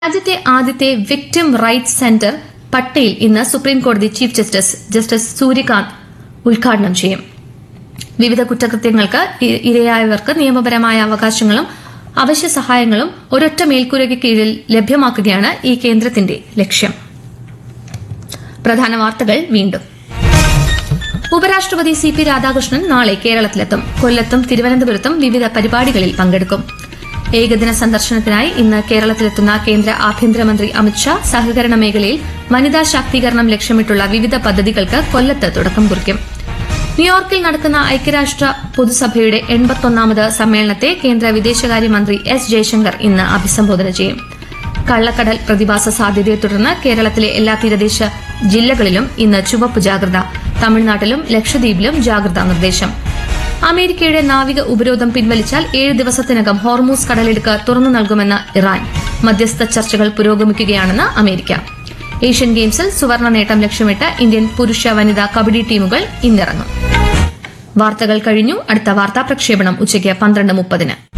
രാജ്യത്തെ ആദ്യത്തെ victim rights centre Patel ഇന്ന് സുപ്രീംകോടതി ചീഫ് ജസ്റ്റിസ് ജസ്റ്റിസ് സൂര്യകാന്ത് ഉദ്ഘാടനം ചെയ്യും വിവിധ കുറ്റകൃത്യങ്ങൾക്ക് ഇ- ഇരയായവർക്ക് നിയമപരമായ അവകാശങ്ങളും അവശ്യ സഹായങ്ങളും ഒരൊറ്റ മേൽക്കൂരയ്ക്ക് കീഴിൽ ലഭ്യമാക്കുകയാണ് ഈ കേന്ദ്രത്തിന്റെ ലക്ഷ്യം പ്രധാന വാർത്തകൾ വീണ്ടും ഉപരാഷ്ട്രപതി സി പി രാധാകൃഷ്ണൻ നാളെ കേരളത്തിലെത്തും കൊല്ലത്തും തിരുവനന്തപുരത്തും വിവിധ പരിപാടികളിൽ പങ്കെടുക്കും ഏകദിന സന്ദർശനത്തിനായി ഇന്ന് കേരളത്തിലെത്തുന്ന കേന്ദ്ര ആഭ്യന്തരമന്ത്രി അമിത്ഷാ സഹകരണ മേഖലയിൽ വനിതാ ശാക്തീകരണം ലക്ഷ്യമിട്ടുള്ള വിവിധ പദ്ധതികൾക്ക് കൊല്ലത്ത് തുടക്കം കുറിക്കും ന്യൂയോർക്കിൽ നടക്കുന്ന ഐക്യരാഷ്ട്ര പൊതുസഭയുടെ എൺപത്തൊന്നാമത് സമ്മേളനത്തെ കേന്ദ്ര വിദേശകാര്യമന്ത്രി എസ് ജയശങ്കർ ഇന്ന് അഭിസംബോധന ചെയ്യും കള്ളക്കടൽ പ്രതിഭാസ സാധ്യതയെ തുടർന്ന് കേരളത്തിലെ എല്ലാ തീരദേശ ജില്ലകളിലും ഇന്ന് ചുവപ്പ് ജാഗ്രത തമിഴ്നാട്ടിലും ലക്ഷദ്വീപിലും ജാഗ്രതാ നിർദ്ദേശം അമേരിക്കയുടെ നാവിക ഉപരോധം പിൻവലിച്ചാൽ ഏഴ് ദിവസത്തിനകം ഹോർമൂസ് കടലിടുക്ക് തുറന്നു നൽകുമെന്ന് ഇറാൻ മധ്യസ്ഥ ചർച്ചകൾ പുരോഗമിക്കുകയാണെന്ന് അമേരിക്ക ഏഷ്യൻ ഗെയിംസിൽ സുവർണ നേട്ടം ലക്ഷ്യമിട്ട് ഇന്ത്യൻ പുരുഷ വനിതാ കബഡി ടീമുകൾ ഇന്നിറങ്ങും വാർത്തകൾ കഴിഞ്ഞു അടുത്ത വാർത്താ പ്രക്ഷേപണം ഉച്ചയ്ക്ക് പന്ത്രണ്ട് മുപ്പതിന്